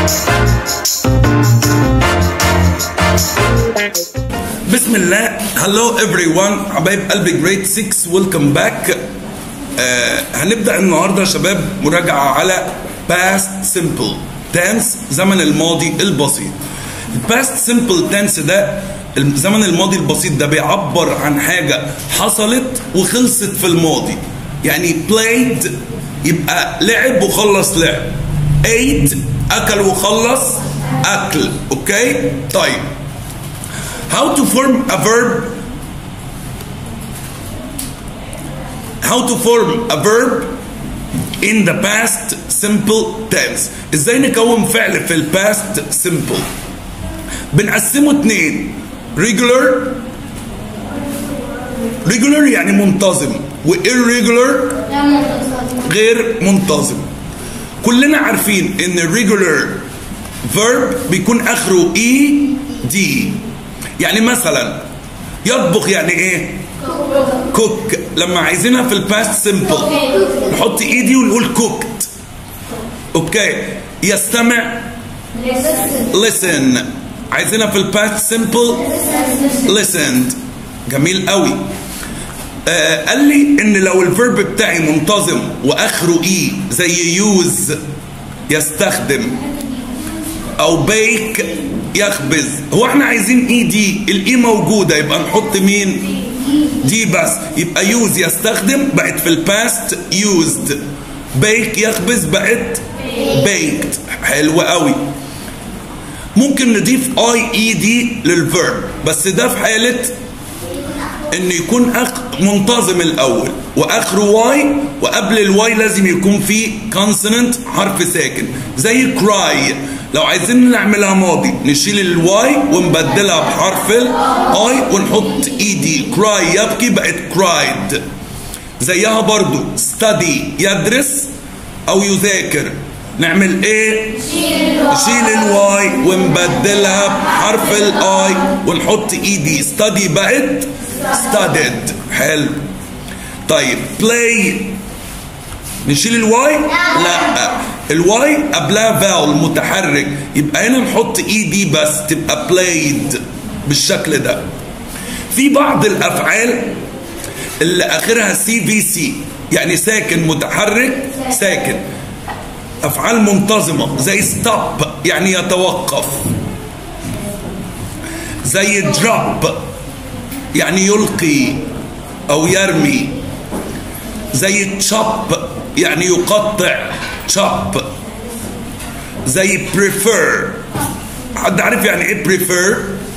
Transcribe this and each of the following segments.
بسم الله هلو ايفري ون حبايب قلبي جريد 6 ويلكم باك هنبدا النهارده يا شباب مراجعه على past simple tense زمن الماضي البسيط الباست simple tense ده الزمن الماضي البسيط ده بيعبر عن حاجه حصلت وخلصت في الماضي يعني played يبقى لعب وخلص لعب ate اكل وخلص اكل اوكي طيب how to form a verb how to form a verb in the past simple tense ازاي نكون فعل في الباست simple بنقسمه اتنين regular regular يعني منتظم و irregular غير منتظم كلنا عارفين ان regular verb بيكون اخره اي دي يعني مثلا يطبخ يعني ايه كوك لما عايزينها في الباست سيمبل نحط ايدي ونقول كوكت اوكي يستمع listen عايزينها في الباست سيمبل listened جميل قوي آه قال لي ان لو الفيرب بتاعي منتظم واخره اي زي يوز يستخدم او بيك يخبز هو احنا عايزين اي دي الاي موجوده يبقى نحط مين دي بس يبقى يوز يستخدم بقت في الباست يوزد بيك يخبز بقت بيكت حلو قوي ممكن نضيف اي اي دي للفيرب بس ده في حاله ان يكون أخ منتظم الاول واخره واي وقبل الواي لازم يكون في كونسوننت حرف ساكن زي كراي لو عايزين نعملها ماضي نشيل الواي ونبدلها بحرف الاي ونحط اي دي كراي يبكي بقت كرايد زيها برضو ستدي يدرس او يذاكر نعمل ايه نشيل الواي ونبدلها بحرف الاي ونحط اي دي ستدي بقت studied حلو طيب play نشيل الواي لا الواي قبلها فاول متحرك يبقى هنا نحط اي دي بس تبقى played بالشكل ده في بعض الافعال اللي اخرها سي في سي يعني ساكن متحرك ساكن افعال منتظمه زي ستوب يعني يتوقف زي دروب يعني يلقي او يرمي زي تشوب يعني يقطع تشوب زي prefer حد عارف يعني ايه prefer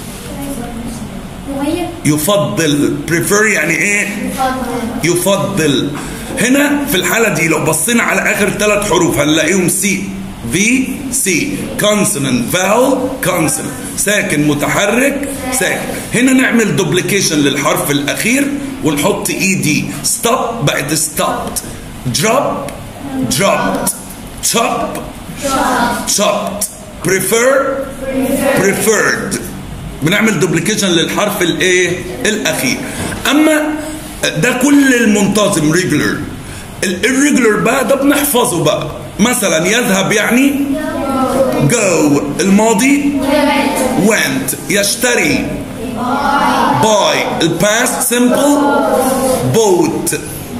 يفضل prefer يعني ايه يفضل هنا في الحالة دي لو بصينا على آخر ثلاث حروف هنلاقيهم سي في سي consonant vowel consonant ساكن متحرك ساكن هنا نعمل دوبليكيشن للحرف الأخير ونحط اي دي stop بقت stopped drop dropped chop chopped prefer preferred بنعمل دوبليكيشن للحرف الايه الاخير اما ده كل المنتظم ريجولر الirregular بقى ده بنحفظه بقى مثلا يذهب يعني go الماضي went يشتري buy الباست simple bought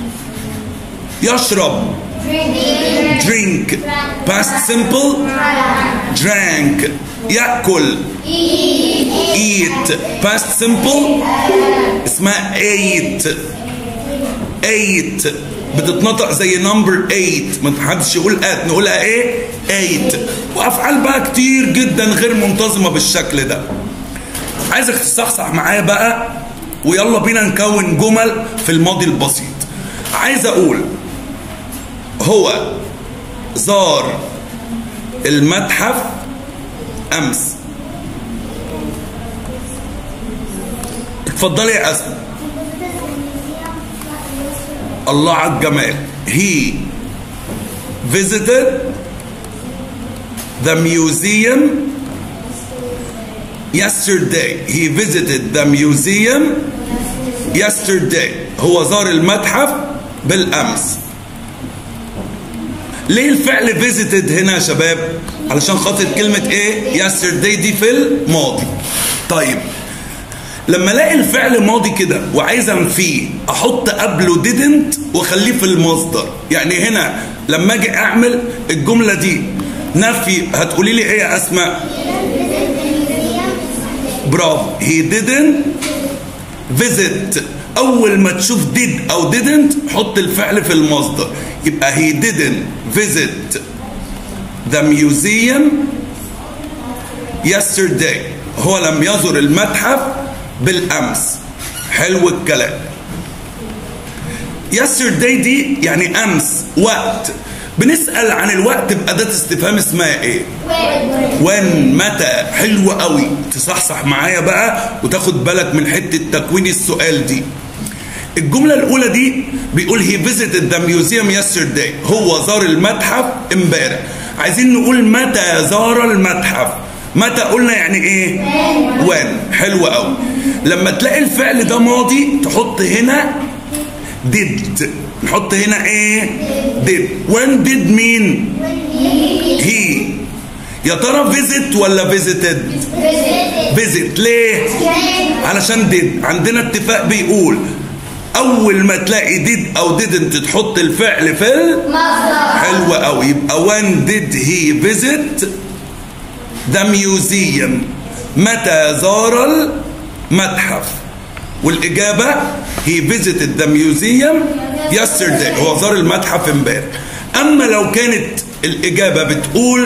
يشرب drink past simple drank يأكل eat past simple اسمها ate ate بتتنطق زي نمبر 8 ما حدش يقول ات نقولها ايه 8 وافعال بقى كتير جدا غير منتظمه بالشكل ده عايزك تصحصح معايا بقى ويلا بينا نكون جمل في الماضي البسيط عايز اقول هو زار المتحف امس اتفضلي يا اسماء الله على الجمال he visited the museum yesterday he visited the museum yesterday هو زار المتحف بالامس ليه الفعل فيزيتد هنا يا شباب علشان خاطر كلمة ايه yesterday دي في الماضي طيب لما الاقي الفعل ماضي كده وعايز انفيه احط قبله didn't واخليه في المصدر يعني هنا لما اجي اعمل الجمله دي نفي هتقولي لي ايه يا اسماء برافو he didn't visit اول ما تشوف did او didn't حط الفعل في المصدر يبقى he didn't visit the museum yesterday هو لم يزر المتحف بالامس حلو الكلام yesterday دي يعني امس وقت بنسال عن الوقت باداه استفهام اسمها ايه وين متى حلو قوي تصحصح معايا بقى وتاخد بالك من حته تكوين السؤال دي الجمله الاولى دي بيقول he visited the museum yesterday هو زار المتحف امبارح عايزين نقول متى زار المتحف متى قلنا يعني ايه وين حلو قوي لما تلاقي الفعل ده ماضي تحط هنا did نحط هنا ايه did when did مين he يا ترى visit ولا visited visit ليه علشان did عندنا اتفاق بيقول اول ما تلاقي did او didn't تحط الفعل في المصدر حلو قوي يبقى when did he visit the museum متى زار المتحف والإجابة he visited the museum yesterday هو زار المتحف امبارح أما لو كانت الإجابة بتقول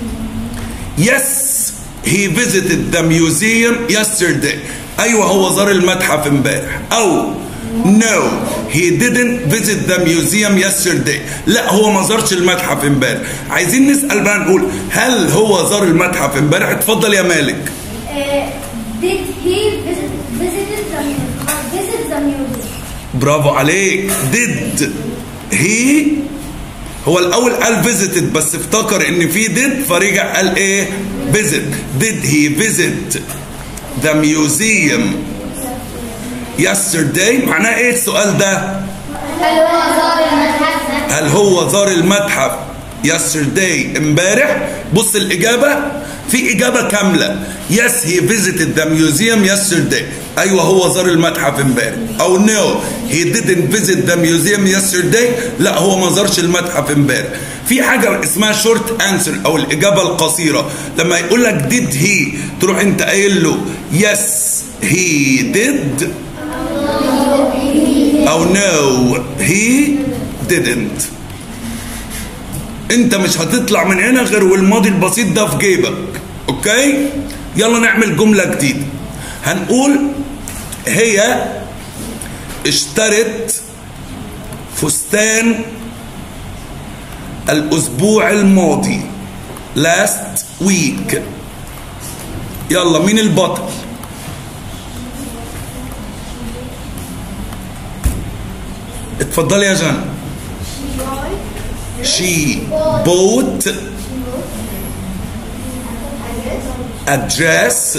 yes he visited the museum yesterday أيوة هو زار المتحف امبارح أو no he didn't visit the museum yesterday لا هو ما زارش المتحف امبارح عايزين نسأل بقى نقول هل هو زار المتحف امبارح اتفضل يا مالك did he visit visited the museum visit the museum برافو عليك did he هو الاول قال visited بس افتكر ان في did فرجع قال ايه visit did he visit the museum yesterday معناه ايه السؤال ده هل هو زار المتحف هل هو زار المتحف yesterday امبارح بص الإجابة في إجابة كاملة yes he visited the museum yesterday أيوة هو زار المتحف امبارح أو no he didn't visit the museum yesterday لا هو ما زارش المتحف امبارح في حاجة اسمها short answer أو الإجابة القصيرة لما يقول لك did he تروح أنت قايل له yes he did أو no he didn't انت مش هتطلع من هنا غير والماضي البسيط ده في جيبك اوكي يلا نعمل جملة جديدة هنقول هي اشترت فستان الاسبوع الماضي last week يلا مين البطل اتفضلي يا جنى she bought a dress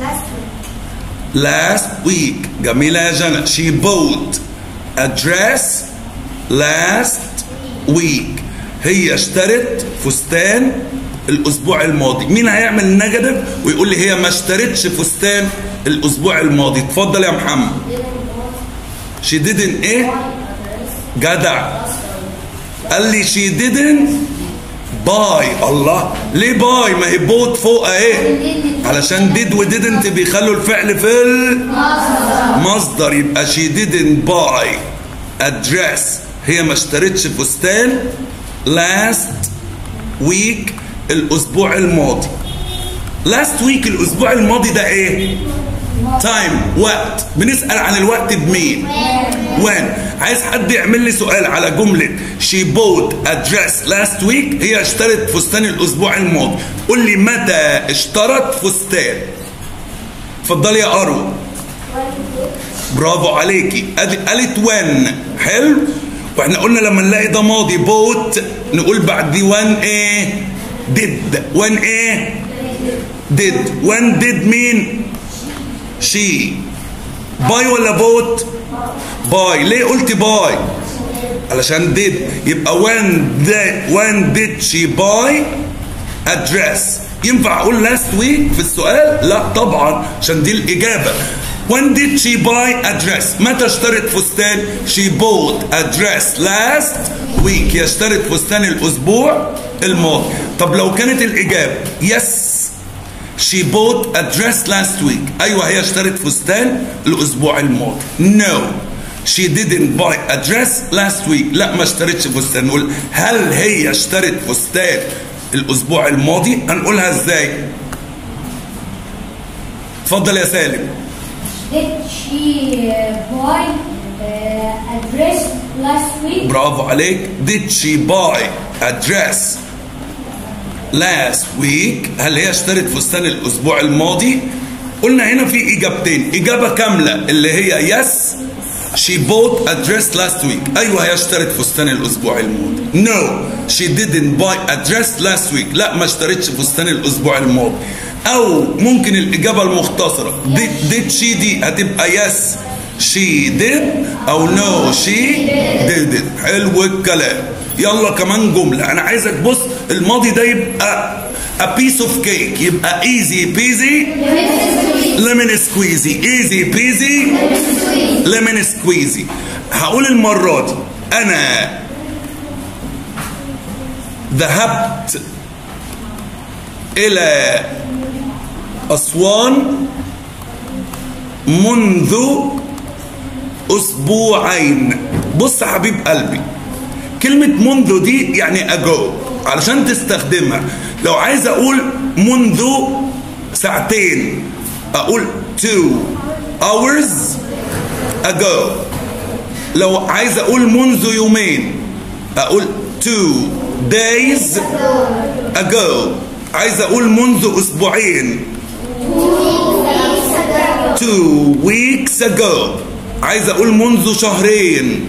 last week جميلة يا جنى she bought a dress last week هي اشترت فستان الاسبوع الماضي مين هيعمل نيجاتيف ويقول لي هي ما اشترتش فستان الاسبوع الماضي اتفضل يا محمد she didn't ايه جدع قال لي she didn't buy الله ليه باي ما هي بوت فوق اهي علشان did و didn't بيخلوا الفعل في المصدر يبقى she didn't buy a dress هي ما اشترتش فستان last week الاسبوع الماضي last week الاسبوع الماضي ده ايه time وقت بنسأل عن الوقت بمين when عايز حد يعمل لي سؤال على جملة she bought a dress last week هي اشترت فستان الأسبوع الماضي قول لي متى اشترت فستان اتفضلي يا أروى برافو عليكي أدي- قالت when حلو واحنا قلنا لما نلاقي ده ماضي بوت نقول بعد دي when ايه did when ايه did when did مين شي باي ولا بوت باي ليه قلت باي علشان did يبقى when did when did she buy a dress ينفع اقول last week في السؤال لا طبعا عشان دي الاجابه when did she buy a dress متى اشترت فستان she bought a dress last week هي اشترت فستان الاسبوع الماضي طب لو كانت الاجابه yes she bought a dress last week ايوه هي اشترت فستان الاسبوع الماضي no she didn't buy a dress last week لا ما اشترتش فستان نقول هل هي اشترت فستان الاسبوع الماضي هنقولها ازاي اتفضل يا سالم Did she uh, buy uh, a dress last week? برافو عليك did she buy a dress last week هل هي اشترت فستان الاسبوع الماضي قلنا هنا في اجابتين اجابه كامله اللي هي yes she bought a dress last week ايوه هي اشترت فستان الاسبوع الماضي no she didn't buy a dress last week لا ما اشترتش فستان الاسبوع الماضي او ممكن الاجابه المختصره did, did she دي هتبقى yes she did او no she didn't حلو الكلام يلا كمان جمله انا عايزك بص الماضي ده يبقى a piece of cake يبقى easy peasy lemon squeezy easy peasy lemon squeezy هقول المرة دي أنا ذهبت إلى أسوان منذ أسبوعين بص يا حبيب قلبي كلمة منذ دي يعني أجو علشان تستخدمها لو عايز أقول منذ ساعتين أقول two hours ago لو عايز أقول منذ يومين أقول two days ago عايز أقول منذ أسبوعين two weeks ago عايز أقول منذ شهرين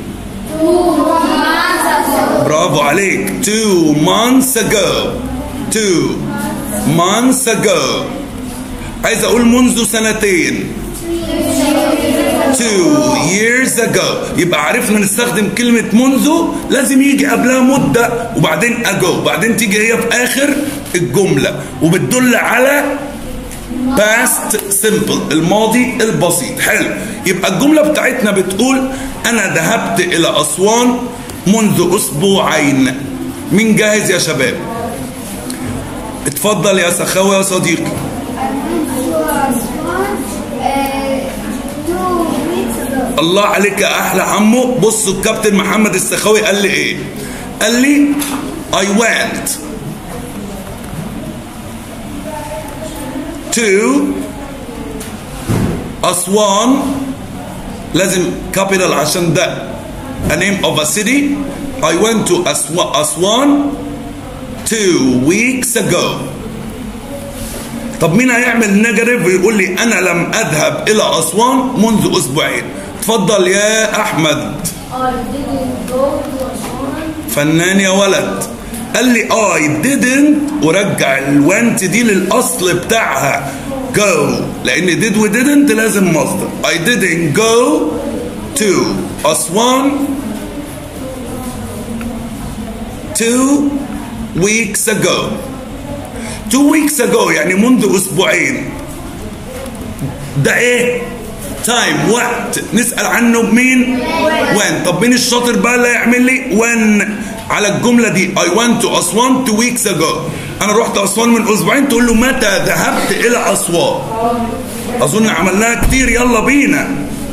برافو عليك two months ago two months ago عايز اقول منذ سنتين two years ago يبقى عرفنا نستخدم كلمة منذ لازم يجي قبلها مدة وبعدين ago وبعدين تيجي هي في آخر الجملة وبتدل على past simple الماضي البسيط حلو يبقى الجملة بتاعتنا بتقول أنا ذهبت إلى أسوان منذ أسبوعين مين جاهز يا شباب اتفضل يا سخاوي يا صديقي الله عليك يا احلى عمو بصوا الكابتن محمد السخاوي قال لي ايه قال لي I went to أسوان لازم كابيتال عشان ده a name of a city I went to Aswa- أسوان two weeks ago طب مين هيعمل نيجاتيف ويقول لي انا لم اذهب الى اسوان منذ اسبوعين اتفضل يا احمد I didn't go to Aswan. فنان يا ولد قال لي I didn't ورجع الوانت دي للاصل بتاعها go لان did و didn't لازم مصدر I didn't go to اسوان two weeks ago two weeks ago يعني منذ اسبوعين ده ايه تايم وقت نسأل عنه بمين وين طب مين الشاطر بقى اللي هيعمل لي وين على الجملة دي I went to أسوان two weeks ago أنا رحت أسوان من أسبوعين تقول له متى ذهبت إلى أسوان أظن عملناها كتير يلا بينا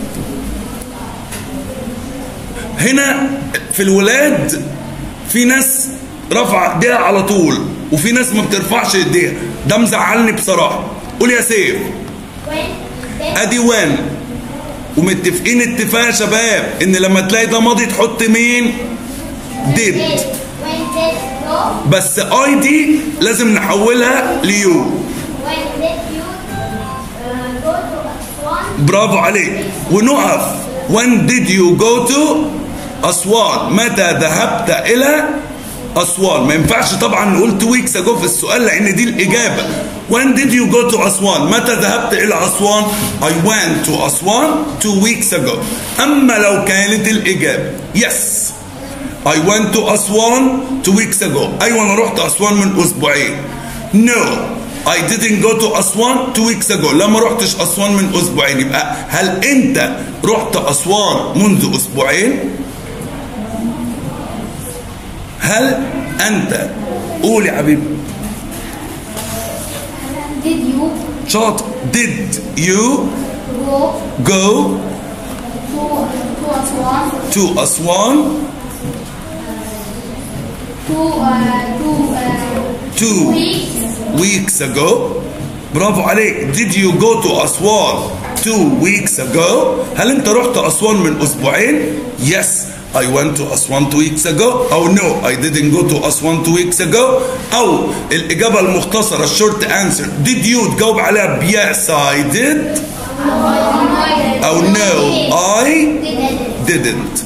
هنا في الولاد في ناس رفع ايديها على طول وفي ناس ما بترفعش ايديها ده مزعلني بصراحه قول يا سيف When did ادي وين ومتفقين اتفاق يا شباب ان لما تلاقي ده ماضي تحط مين ديد when did go? بس اي دي لازم نحولها ليو When did you uh, go to Aswan? برافو عليك ونقف when did you go to أسوان متى ذهبت إلى أسوان ما ينفعش طبعا نقول two weeks ago في السؤال لأن دي الإجابة when did you go to أسوان متى ذهبت إلى أسوان I went to أسوان two weeks ago أما لو كانت الإجابة yes I went to أسوان two weeks ago أيوة أنا رحت أسوان من أسبوعين No I didn't go to أسوان two weeks ago لا ما رحتش أسوان من أسبوعين يبقى هل أنت رحت أسوان منذ أسبوعين؟ هل أنت قول يا حبيبي Did you شاطر did you go go to to Aswan to أسوان to uh, to uh, two weeks weeks ago برافو عليك did you go to أسوان two weeks ago هل أنت رحت أسوان من أسبوعين yes I went to أسوان two weeks ago أو no I didn't go to أسوان two weeks ago أو الإجابة المختصرة الشورت answer did you تجاوب عليها ب yes I did أو no I didn't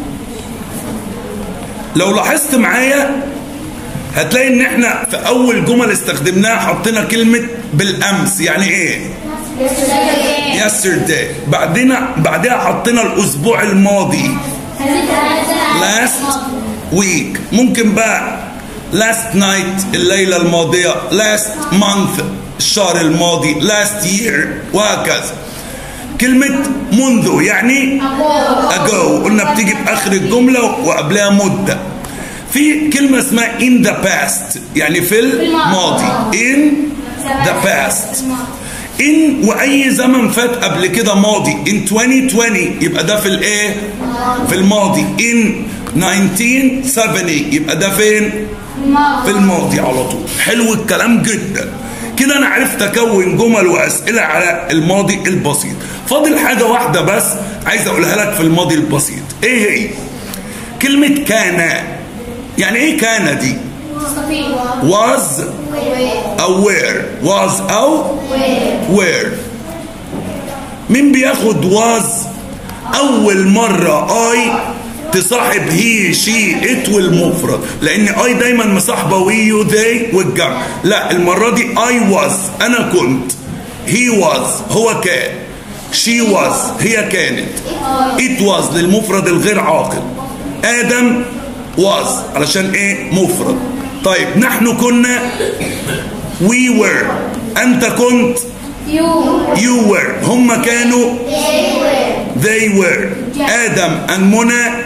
لو لاحظت معايا هتلاقي ان احنا في اول جمل استخدمناها حطينا كلمة بالامس يعني ايه yesterday بعدين بعدها حطينا الاسبوع الماضي last week ممكن بقى last night الليلة الماضية last month الشهر الماضي last year وهكذا كلمة منذ يعني ago قلنا بتيجي في آخر الجملة وقبلها مدة في كلمة اسمها in the past يعني في الماضي in the past in واي زمن فات قبل كده ماضي in 2020 يبقى ده في الايه في الماضي in 1970 يبقى ده فين في الماضي على طول حلو الكلام جدا كده انا عرفت اكون جمل واسئله على الماضي البسيط فاضل حاجه واحده بس عايز اقولها لك في الماضي البسيط ايه هي كلمه كان يعني ايه كان دي was او were was او were مين بياخد was اول مرة اي تصاحب هي شي ات والمفرد لان اي دايما مصاحبه وي يو ذي والجمع لا المره دي اي واز انا كنت هي واز هو كان شي واز هي كانت ات واز للمفرد الغير عاقل ادم واز علشان ايه مفرد طيب نحن كنا وي وير انت كنت you you were هم كانوا they were ادم and منى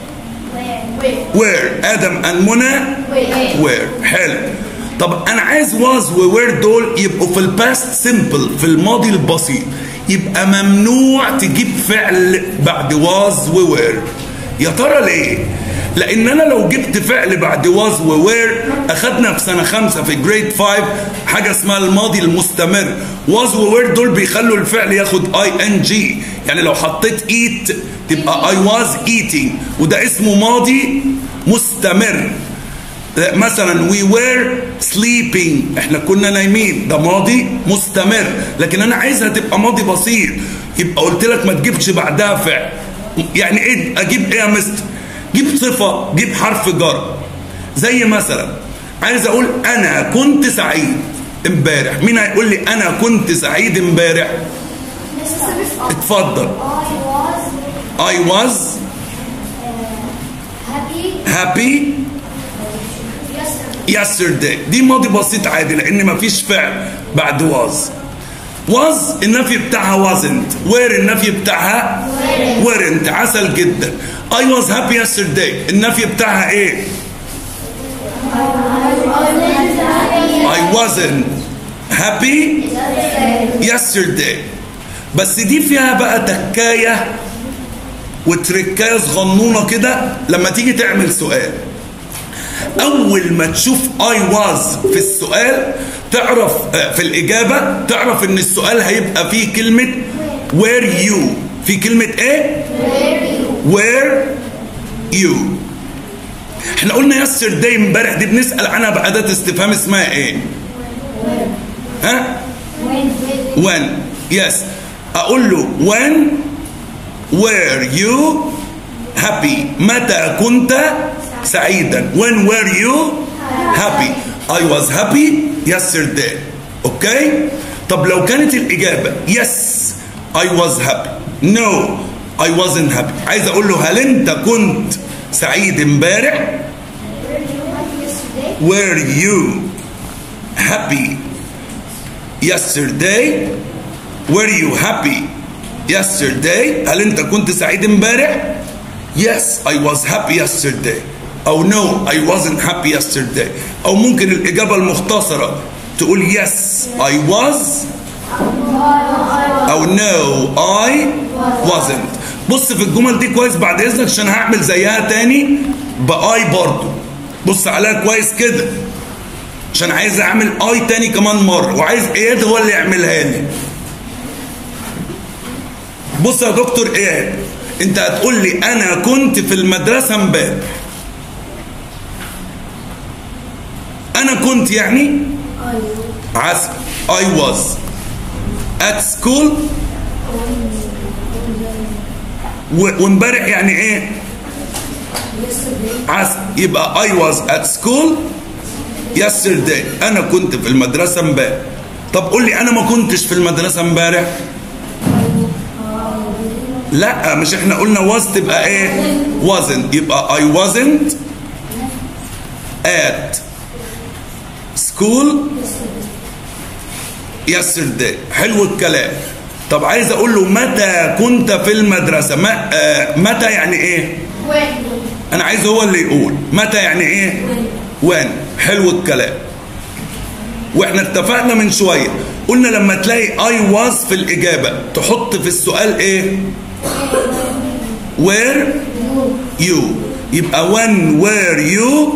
were ادم and منى were حلو طب انا عايز was و were دول يبقوا في الباست سيمبل في الماضي البسيط يبقى ممنوع تجيب فعل بعد was و were يا ترى ليه لان انا لو جبت فعل بعد was و were اخدنا في سنه خمسه في جريد 5 حاجه اسمها الماضي المستمر was و were دول بيخلوا الفعل ياخد اي ان جي يعني لو حطيت eat تبقى I was eating وده اسمه ماضي مستمر مثلا we were sleeping احنا كنا نايمين ده ماضي مستمر لكن انا عايزها تبقى ماضي بسيط يبقى قلت لك ما تجيبش بعدها فعل يعني ايه اجيب ايه يا مستر جيب صفه جيب حرف جر زي مثلا عايز اقول انا كنت سعيد امبارح مين هيقول لي انا كنت سعيد امبارح اتفضل I I was was happy happy yesterday yesterday دي ماضي بسيط عادي لان مفيش فعل بعد was was النفي بتاعها wasn't where النفي بتاعها weren't عسل جدا I was happy yesterday النفي بتاعها ايه I wasn't happy yesterday بس دي فيها بقى تكايه وتركايه صغنونه كده لما تيجي تعمل سؤال اول ما تشوف I was في السؤال تعرف آه، في الاجابه تعرف ان السؤال هيبقى فيه كلمه where you في كلمه ايه where you احنا قلنا yesterday امبارح دي بنسال عنها باداه استفهام اسمها ايه ها when yes اقول له when were you happy متى كنت سعيدا when were you happy I was happy yesterday اوكي طب لو كانت الاجابه yes I was happy no I wasn't happy عايز اقول له هل انت كنت سعيد امبارح Were you happy yesterday? were you happy yesterday were you happy yesterday هل انت كنت سعيد امبارح yes I was happy yesterday او no I wasn't happy yesterday او ممكن الاجابه المختصره تقول yes I was او no I wasn't بص في الجمل دي كويس بعد اذنك عشان هعمل زيها تاني باي برضو بص عليها كويس كده عشان عايز اعمل اي تاني كمان مره وعايز اياد هو اللي يعملها لي بص يا دكتور اياد انت هتقول لي انا كنت في المدرسه امبارح انا كنت يعني عسل I was at school و- وامبارح يعني ايه عسل يبقى I was at school yesterday انا كنت في المدرسه امبارح طب قول لي انا ما كنتش في المدرسه امبارح لا مش احنا قلنا was تبقى ايه wasn't يبقى I wasn't at school yesterday حلو الكلام طب عايز اقول له متى كنت في المدرسه ما آه متى يعني ايه When? انا عايز هو اللي يقول متى يعني ايه وين حلو الكلام واحنا اتفقنا من شويه قلنا لما تلاقي اي واز في الاجابه تحط في السؤال ايه where you يبقى when were you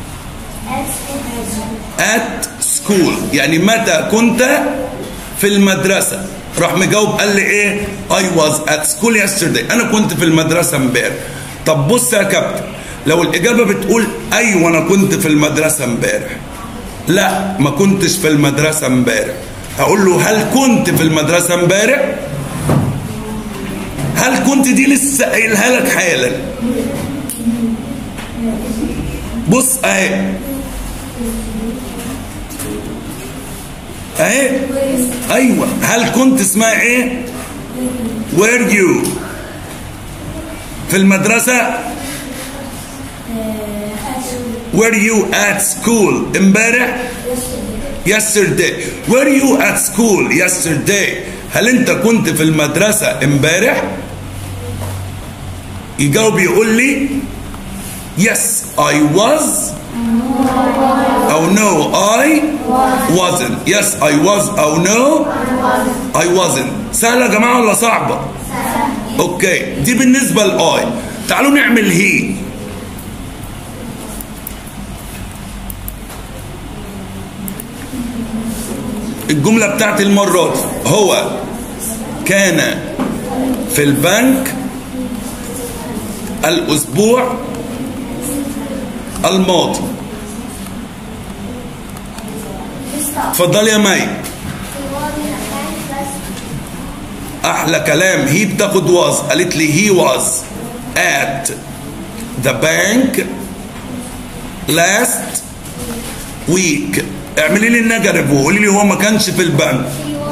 at school يعني متى كنت في المدرسة راح مجاوب قال لي ايه I was at school yesterday انا كنت في المدرسة امبارح طب بص يا كابتن لو الإجابة بتقول أيوة أنا كنت في المدرسة امبارح لا ما كنتش في المدرسة امبارح هقول له هل كنت في المدرسة امبارح هل كنت دي لسه قايلها لك حالا بص اهي اهي ايوه هل كنت اسمها ايه were you في المدرسة were you at school امبارح yesterday were you at school yesterday هل انت كنت في المدرسة امبارح يجاوب يقول لي yes I was أو no I wasn't yes I was أو no I wasn't سهلة يا جماعة ولا صعبة اوكي دي بالنسبة لآي تعالوا نعمل هي الجملة بتاعت المرة دي هو كان في البنك الأسبوع الماضي اتفضل يا مي احلى كلام هي بتاخد واز قالت لي هي واز at the bank last week اعملي لي النيجاتيف وقولي لي هو ما كانش في البنك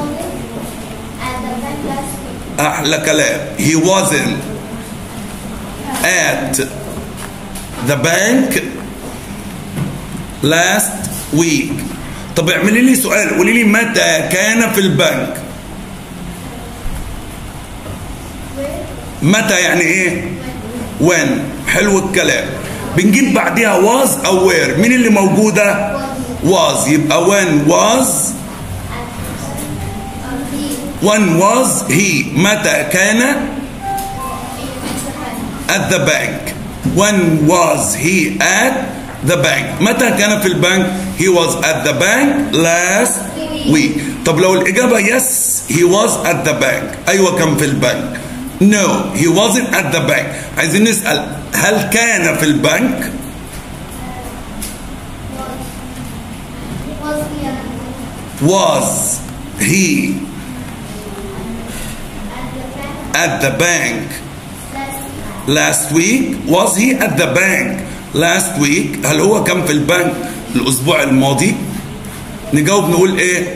احلى كلام he wasn't at the bank last week طب اعملي لي سؤال قولي لي متى كان في البنك متى يعني ايه when حلو الكلام بنجيب بعديها was او where مين اللي موجودة was يبقى when was when was he متى كان at the bank when was he at the bank متى كان في البنك he was at the bank last week طب لو الإجابة yes he was at the bank أيوة كان في البنك no he wasn't at the bank عايزين نسأل هل كان في البنك was he at the bank last week was he at the bank last week هل هو كان في البنك الأسبوع الماضي نجاوب نقول إيه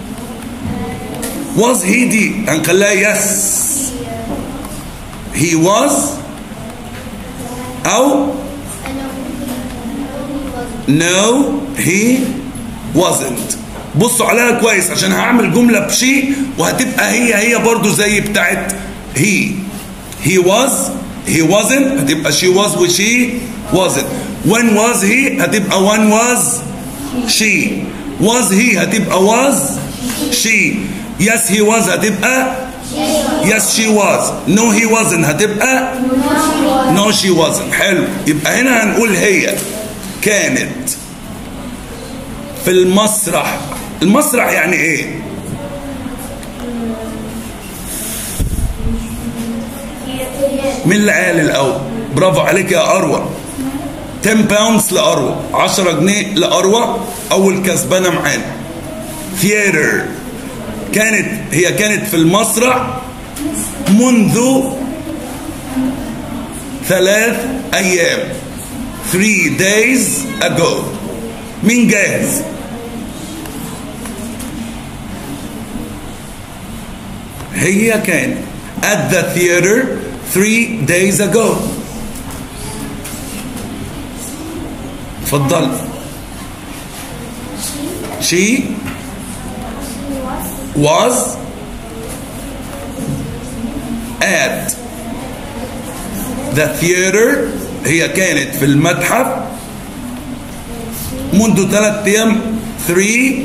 was he دي هنخليها yes he was أو no he wasn't بصوا عليها كويس عشان هعمل جملة بشيء وهتبقى هي هي برضو زي بتاعت he he was he wasn't هتبقى she was و she wasn't when was he هتبقى when was she was he هتبقى was she yes he was هتبقى yes she was no he wasn't هتبقى no she wasn't حلو يبقى هنا هنقول هي كانت في المسرح المسرح يعني ايه مين اللي قال الاول برافو عليك يا اروى 10 باوندز لاروى 10 جنيه لاروى اول كسبانه معانا ثياتر كانت هي كانت في المسرح منذ ثلاث ايام 3 days ago مين جاهز هي كانت at the theater three days ago اتفضل she was at the theater هي كانت في المتحف منذ ثلاث ايام three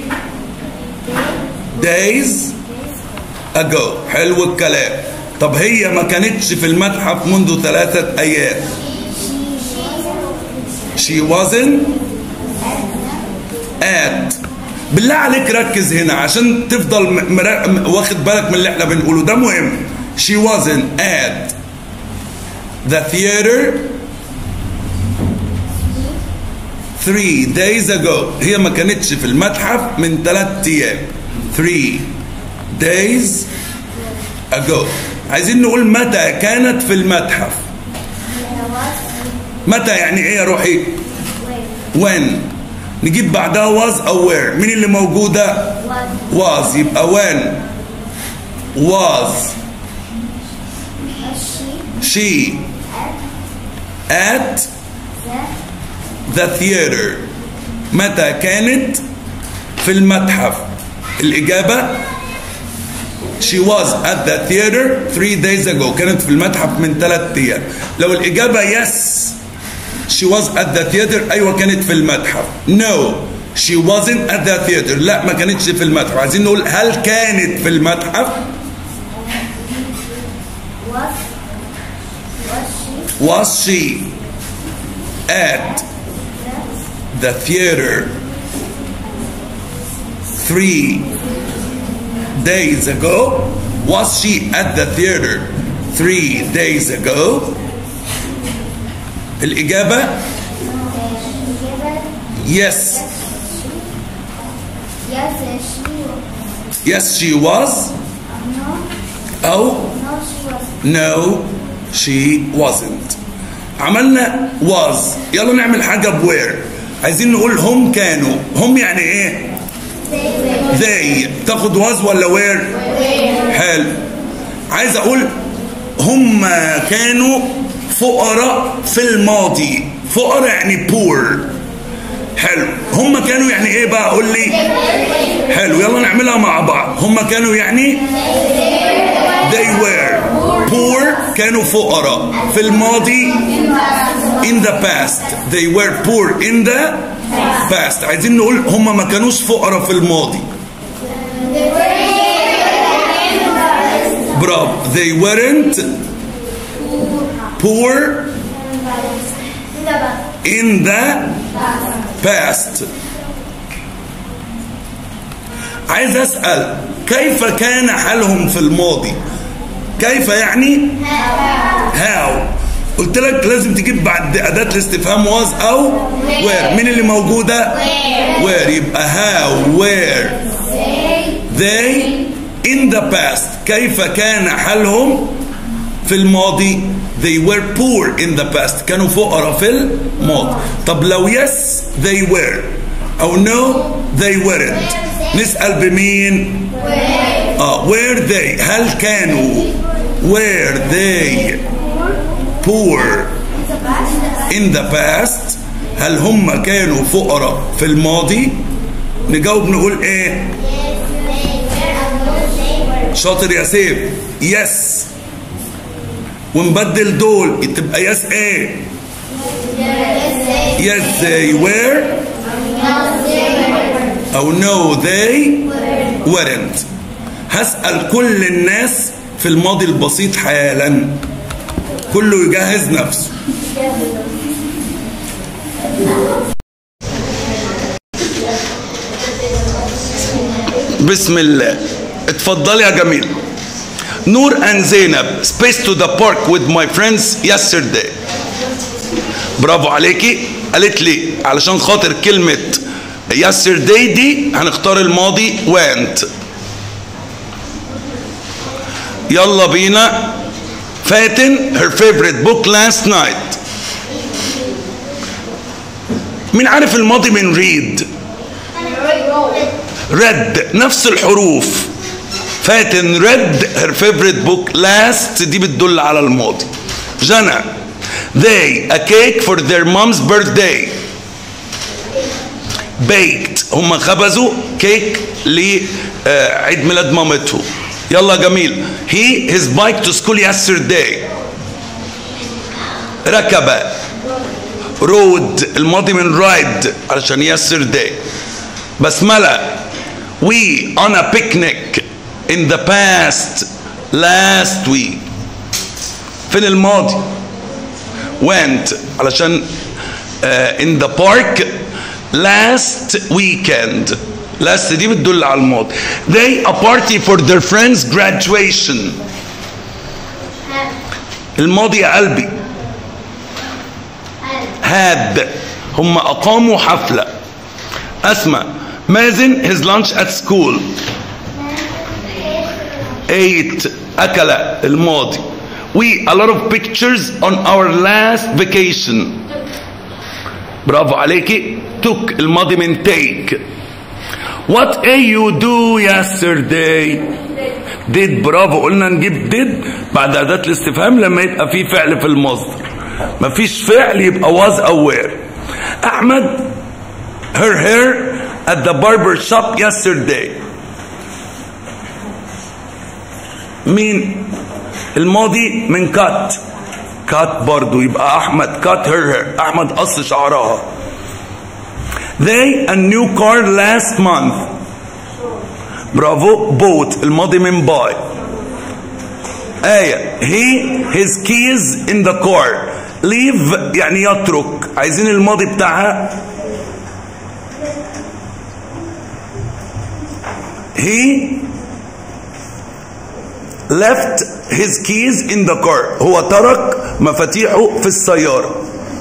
days ago حلو الكلام طب هي ما كانتش في المتحف منذ ثلاثة أيام she wasn't at بالله عليك ركز هنا عشان تفضل مرا... واخد بالك من اللي احنا بنقوله ده مهم she wasn't at the theater three days ago هي ما كانتش في المتحف من ثلاث أيام three days ago عايزين نقول متى كانت في المتحف متى يعني ايه يا روحي when نجيب بعدها was او where مين اللي موجودة was يبقى when was she at the theater متى كانت في المتحف الإجابة She was at the theater three days ago كانت في المتحف من ثلاث أيام لو الإجابة yes she was at the theater أيوة كانت في المتحف no she wasn't at the theater لا ما كانتش في المتحف عايزين نقول هل كانت في المتحف was she at the theater three days ago? Was she at the theater three days ago? الإجابة yes yes she was أو no she wasn't عملنا was يلا نعمل حاجة بوير عايزين نقول هم كانوا هم يعني ايه they تاخد was ولا where حلو عايز اقول هم كانوا فقراء في الماضي فقراء يعني poor حلو هم كانوا يعني ايه بقى قول لي حلو يلا نعملها مع بعض هم كانوا يعني they were poor كانوا فقراء في الماضي in the past they were poor in the past عايزين نقول هم ما كانوش فقراء في الماضي برافو they weren't poor in the past عايز اسال كيف كان حالهم في الماضي كيف يعني هاو قلت لك لازم تجيب بعد اداه الاستفهام واز او وير مين اللي موجوده وير يبقى هاو وير they in the past كيف كان حالهم في الماضي they were poor in the past كانوا فقراء في الماضي طب لو yes they were او no they weren't نسأل بمين اه were they هل كانوا were they poor in the past هل هم كانوا فقراء في الماضي نجاوب نقول ايه شاطر يا سيف يس ونبدل دول تبقى يس ايه يس they were او no they weren't هسأل كل الناس في الماضي البسيط حالا كله يجهز نفسه بسم الله اتفضلي يا جميل نور and زينب space to the park with my friends yesterday برافو عليكي قالت لي علشان خاطر كلمة yesterday دي هنختار الماضي went يلا بينا فاتن her favorite book last night مين عارف الماضي من read read نفس الحروف فاتن read her favorite book last دي بتدل على الماضي جنى they a cake for their mom's birthday baked هم خبزوا كيك لعيد ميلاد مامته يلا جميل he his bike to school yesterday ركب رود الماضي من رايد علشان yesterday بسملة we on a picnic in the past last week فين الماضي went علشان uh, in the park last weekend last دي بتدل على الماضي they a party for their friends graduation الماضي يا قلبي had هم أقاموا حفلة أسمع مازن his lunch at school ate أكل الماضي we a lot of pictures on our last vacation برافو عليكي took الماضي من take what a you do yesterday did برافو قلنا نجيب did بعد أداة الاستفهام لما يبقى في فعل في المصدر مفيش فعل يبقى was أو were أحمد her hair at the barber shop yesterday مين الماضي من كات كات برضو يبقى احمد كات her hair احمد قص شعرها they a new car last month برافو bought الماضي من buy آية he his keys in the car leave يعني يترك عايزين الماضي بتاعها he left his keys in the car هو ترك مفاتيحه في السيارة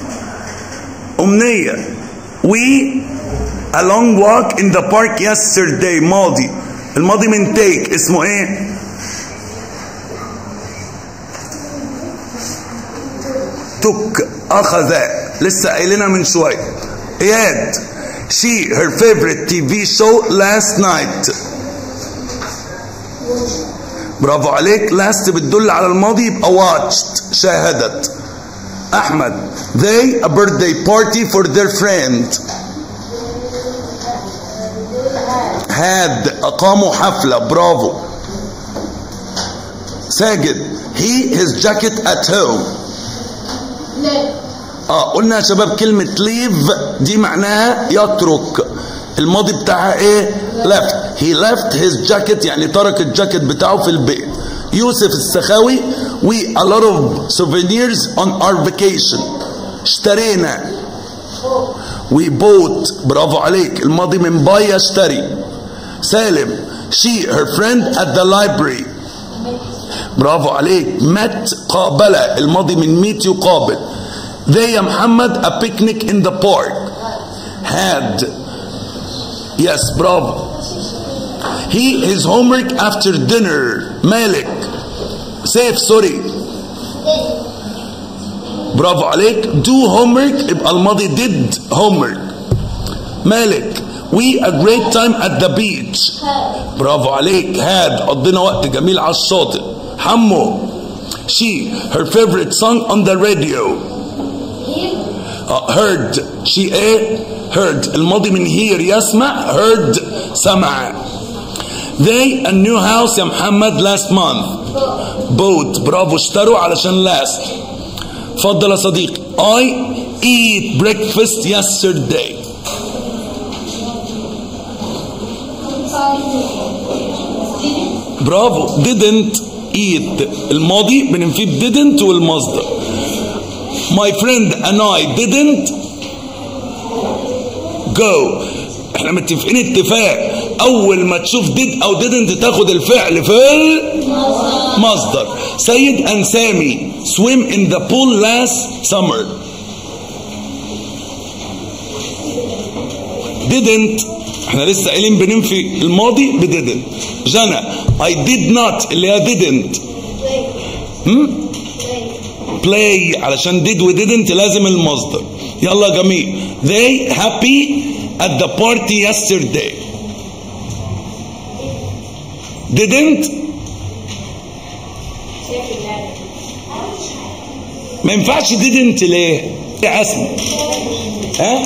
أمنية we a long walk in the park yesterday ماضي الماضي من take اسمه ايه took أخذ لسه قايلينها من شوية إياد she her favorite TV show last night برافو عليك last بتدل على الماضي يبقى watched شاهدت أحمد they a birthday party for their friend had أقاموا حفلة برافو ساجد he his jacket at home اه قلنا يا شباب كلمة leave دي معناها يترك الماضي بتاعها ايه left he left his jacket يعني ترك الجاكيت بتاعه في البيت يوسف السخاوي we a lot of souvenirs on our vacation اشترينا we bought برافو عليك الماضي من buy يشتري سالم she her friend at the library برافو عليك met قابل الماضي من meet يقابل they يا محمد a picnic in the park had yes برافو he his homework after dinner مالك سيف سوري برافو عليك do homework يبقى الماضي did homework مالك we a great time at the beach برافو عليك had قضينا وقت جميل على الشاطئ حمو she her favorite song on the radio uh, heard she ايه heard الماضي من hear يسمع heard سمع they a new house يا محمد last month bought برافو اشتروا علشان last اتفضل يا صديقي I eat breakfast yesterday برافو didn't eat الماضي بننفيه didn't والمصدر my friend and I didn't go احنا متفقين اتفاق اول ما تشوف did او didn't تاخد الفعل في المصدر سيد and سامي swim in the pool last summer didn't احنا لسه قايلين بننفي الماضي ب didn't جنى I did not اللي هي didn't هم؟ play علشان did و didn't لازم المصدر يلا يا جميل they happy at the party yesterday didn't ما ينفعش didn't ليه يا اسم ها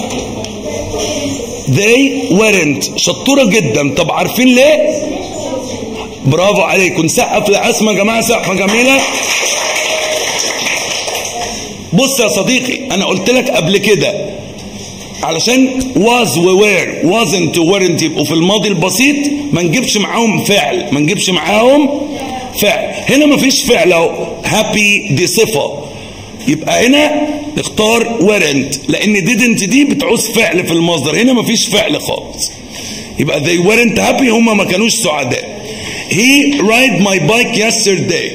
they weren't شطوره جدا طب عارفين ليه برافو عليكم نسقف لعسمة يا جماعه سقفه جميله بص يا صديقي انا قلت لك قبل كده علشان was و were wasn't و weren't يبقوا في الماضي البسيط ما نجيبش معاهم فعل ما نجيبش معاهم فعل هنا ما فيش فعل اهو happy دي صفه يبقى هنا نختار weren't لان didn't دي بتعوز فعل في المصدر هنا ما فيش فعل خالص يبقى they weren't happy هم ما كانوش سعداء he ride my bike yesterday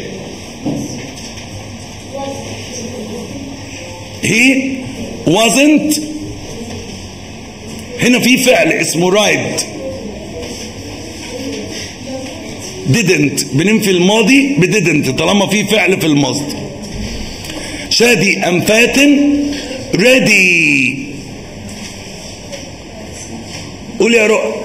he wasn't هنا في فعل اسمه ride didn't بننفي الماضي ب didn't طالما في فعل في المصدر شادي أم فاتن ready قول يا رؤى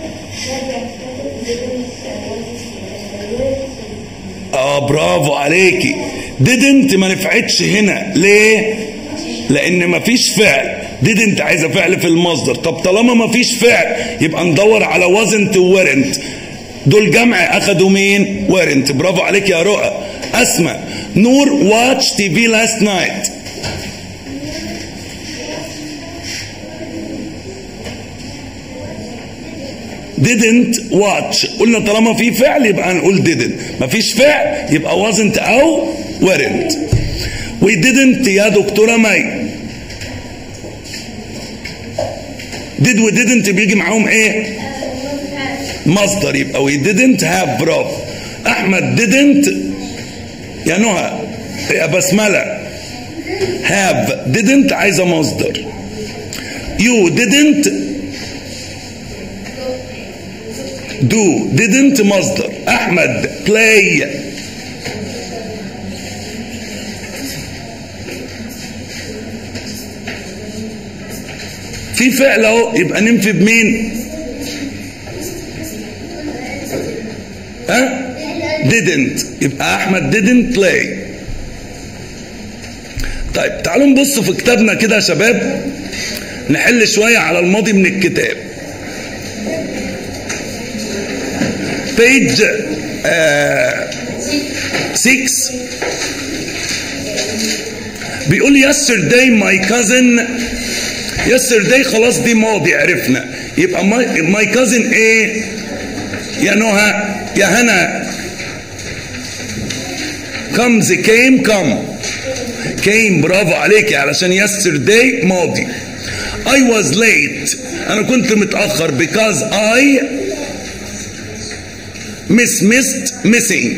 اه برافو عليكي didn't ما نفعتش هنا ليه لان مفيش فعل didn't عايزه فعل في المصدر طب طالما مفيش فعل يبقى ندور على wasn't و weren't دول جمع اخدوا مين weren't برافو عليك يا رؤى اسمع نور واتش تي في لاست نايت didn't watch قلنا طالما في فعل يبقى هنقول didn't مفيش فعل يبقى wasn't او weren't we didn't يا دكتورة مي did و didn't بيجي معاهم ايه مصدر يبقى we didn't have برافو احمد didn't يا نهى يا بسملة have didn't عايزة مصدر you didn't do didn't مصدر احمد play في فعل اهو يبقى ننفي بمين ها didn't يبقى احمد didn't play طيب تعالوا نبص في كتابنا كده يا شباب نحل شويه على الماضي من الكتاب page 6 بيقول yesterday my cousin yesterday خلاص دي ماضي عرفنا يبقى my, my cousin ايه يا نهى يا هنا comes came come came برافو عليك علشان yesterday ماضي I was late أنا كنت متأخر because I miss missed missing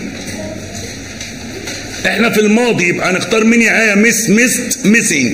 احنا في الماضي يبقى هنختار مين يا آية miss missed missing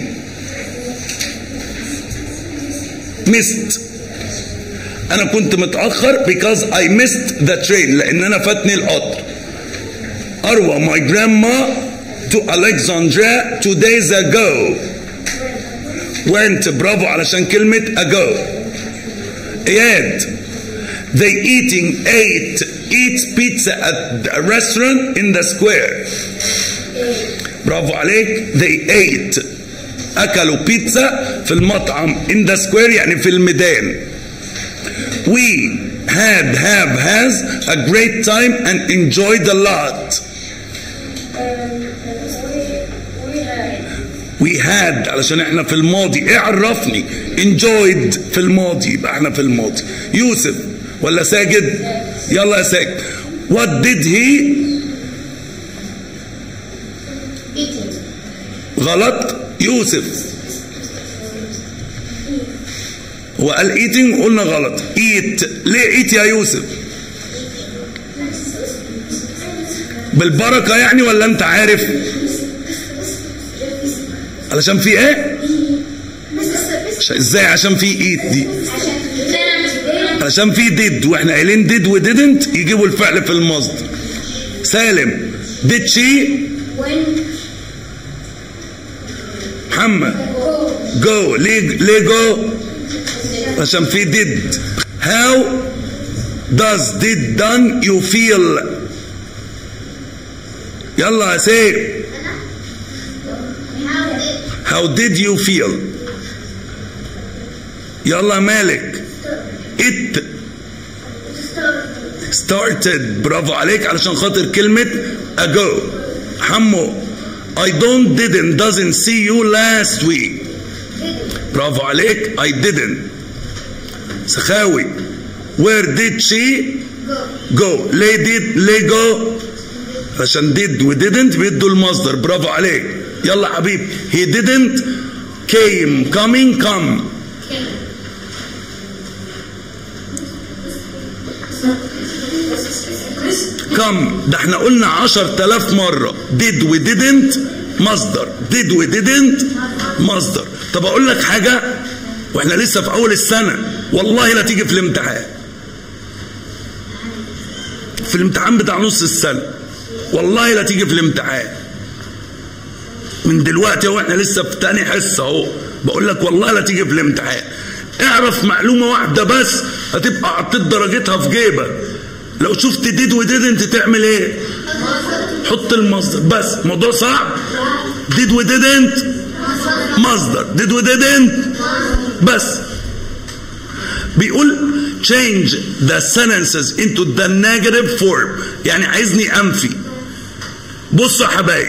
missed انا كنت متأخر because I missed the train لان انا فاتني القطر اروى my grandma to Alexandria two days ago went برافو علشان كلمة ago اياد they eating ate eat pizza at a restaurant in the square برافو عليك they ate اكلوا بيتزا في المطعم in the square يعني في الميدان we had have has a great time and enjoyed a lot we had علشان احنا في الماضي ايه عرفني enjoyed في الماضي يبقى احنا في الماضي يوسف ولا ساجد يلا يا ساجد what did he غلط يوسف هو قال eating قلنا غلط eat ليه eat يا يوسف بالبركة يعني ولا انت عارف علشان في ايه عشان ازاي عشان في eat دي علشان في did واحنا قايلين did و didn't يجيبوا الفعل في المصدر سالم did she محمد go ليه ليه go عشان في did how does did done you feel يلا يا سيف how did you feel يلا مالك it started برافو عليك علشان خاطر كلمة ago حمو I don't didn't doesn't see you last week برافو عليك I didn't سخاوي where did she go ليه did ليه go عشان did و didn't بيدوا المصدر برافو عليك يلا حبيب he didn't came coming come come ده احنا قلنا عشر تلاف مرة did و didn't مصدر did و didn't مصدر طب اقول لك حاجة واحنا لسه في اول السنة والله لا تيجي في الامتحان في الامتحان بتاع نص السنة والله لا تيجي في الامتحان من دلوقتي اهو احنا لسه في تاني حصة اهو بقول لك والله لا تيجي في الامتحان اعرف معلومة واحدة بس هتبقى حطيت درجتها في جيبك لو شفت ديد وديدنت تعمل ايه حط المصدر بس موضوع صعب ديد وديدنت مصدر ديد وديدنت بس بيقول change the sentences into the negative form يعني عايزني انفي بصوا يا حبايب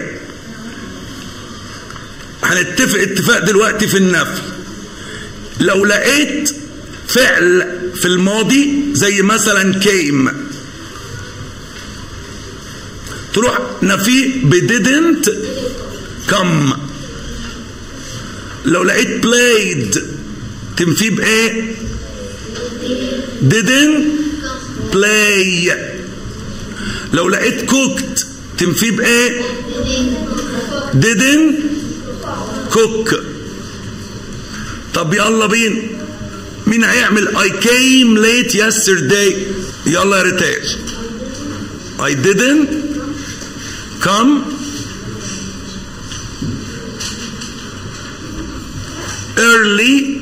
هنتفق اتفاق دلوقتي في النفي لو لقيت فعل في الماضي زي مثلا came تروح نفيه ب didn't come لو لقيت played تنفيه بايه didn't play لو لقيت cooked تنفيه بايه didn't cook طب يلا بينا مين هيعمل I came late yesterday يلا يا ريتاج I didn't come early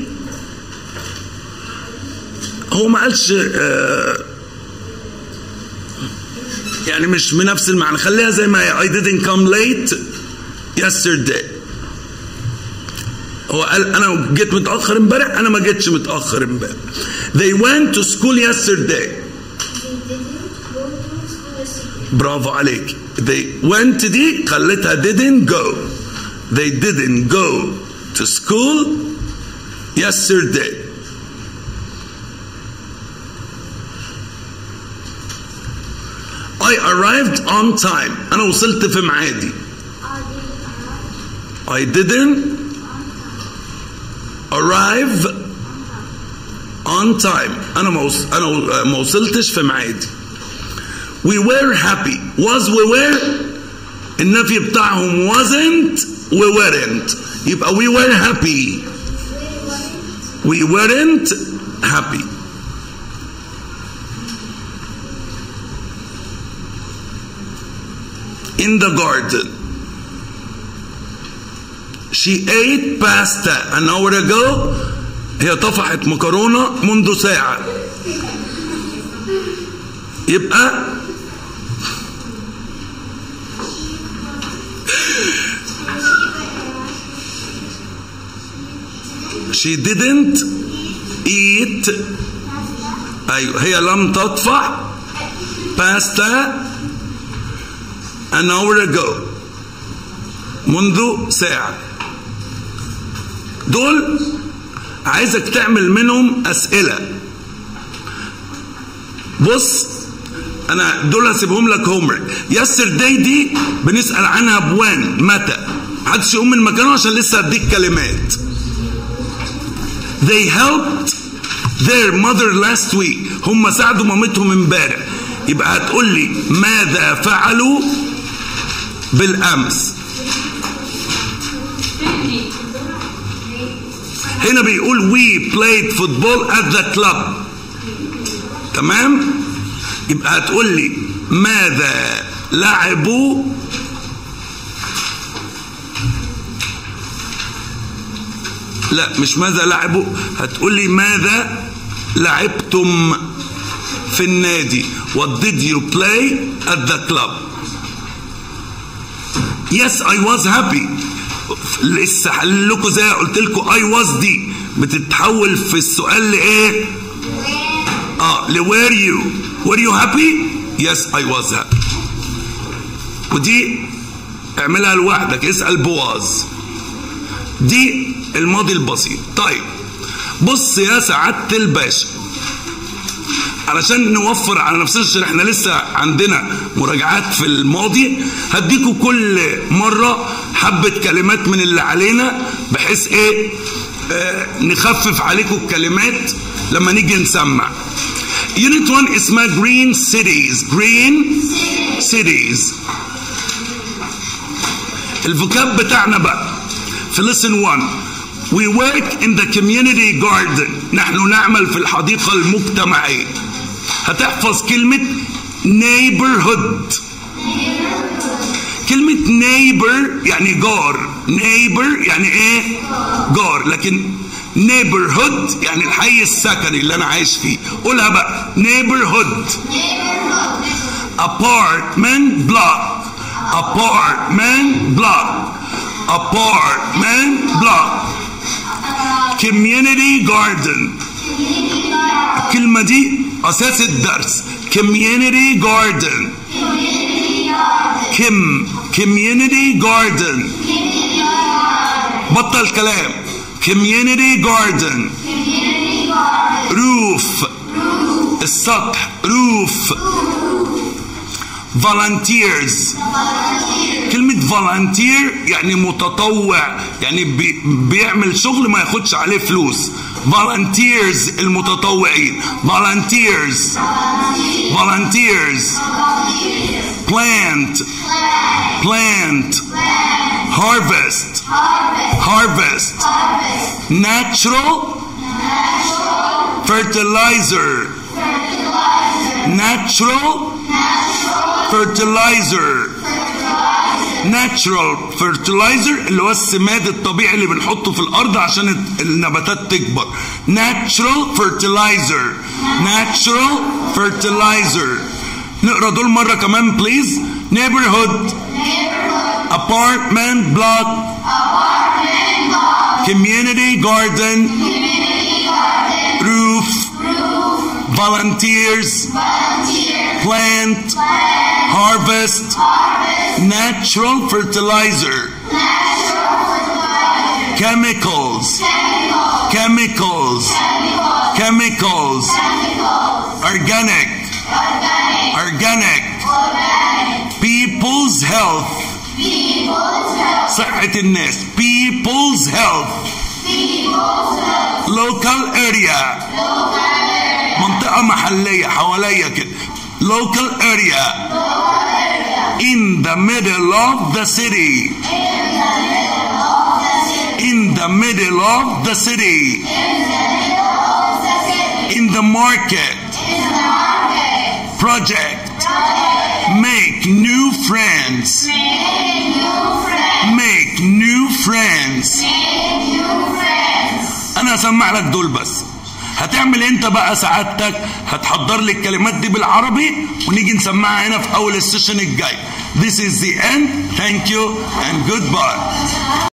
هو ما قالش آه يعني مش بنفس المعنى خليها زي ما هي I didn't come late yesterday هو قال انا جيت متاخر امبارح انا ما جيتش متاخر امبارح they went to school yesterday برافو عليك they went دي خليتها didn't go they didn't go to school yesterday I arrived on time انا وصلت في ميعادي I didn't arrive on time انا ما انا ما وصلتش في ميعادي we were happy was we were النفي بتاعهم wasn't we weren't يبقى we were happy we weren't happy in the garden she ate pasta an hour ago هي طفحت مكرونة منذ ساعة يبقى she didn't eat ايوه هي لم تدفع باستا an hour ago منذ ساعة دول عايزك تعمل منهم أسئلة بص أنا دول هسيبهم لك هومورك يسترداي دي بنسأل عنها بوان متى محدش يقوم من مكانه عشان لسه هديك كلمات They helped their mother last week هم ساعدوا مامتهم امبارح يبقى هتقول لي ماذا فعلوا بالامس هنا بيقول we played football at the club تمام يبقى هتقول لي ماذا لعبوا لا مش ماذا لعبوا هتقول لي ماذا لعبتم في النادي what did you play at the club yes I was happy لسه حل لكم زي قلت لكم I was دي بتتحول في السؤال لايه اه ل were you were you happy yes I was happy ودي اعملها لوحدك اسأل بواز دي الماضي البسيط طيب بص يا سعادة الباشا علشان نوفر على نفسنا عشان احنا لسه عندنا مراجعات في الماضي هديكوا كل مرة حبة كلمات من اللي علينا بحيث ايه آه نخفف عليكم الكلمات لما نيجي نسمع يونت 1 اسمها جرين سيتيز جرين سيتيز الفوكاب بتاعنا بقى في lesson 1 We work in the community garden نحن نعمل في الحديقة المجتمعية هتحفظ كلمة neighborhood كلمة neighbor يعني جار neighbor يعني ايه جار لكن neighborhood يعني الحي السكني اللي انا عايش فيه قولها بقى neighborhood apartment block apartment block apartment block community garden الكلمة دي أساس الدرس community garden كم community garden بطل كلام community garden roof السطح roof volunteers كلمة volunteer يعني متطوع يعني بي بيعمل شغل ما ياخدش عليه فلوس volunteers المتطوعين volunteers volunteers plant plant harvest harvest natural fertilizer natural fertilizer natural fertilizer اللي هو السماد الطبيعي اللي بنحطه في الارض عشان النباتات تكبر natural fertilizer natural fertilizer نقرا دول مره كمان بليز neighborhood apartment block community garden roof volunteers plant harvest natural fertilizer chemicals chemicals chemicals organic organic people's health صحة الناس people's health local area منطقة محلية حواليا كده local area in the middle of the city in the middle of the city in the market project make new friends make new friends انا هسمع لك دول بس هتعمل انت بقى سعادتك هتحضر لي الكلمات دي بالعربي ونيجي نسمعها هنا في اول السيشن الجاي This is the end. Thank you and goodbye.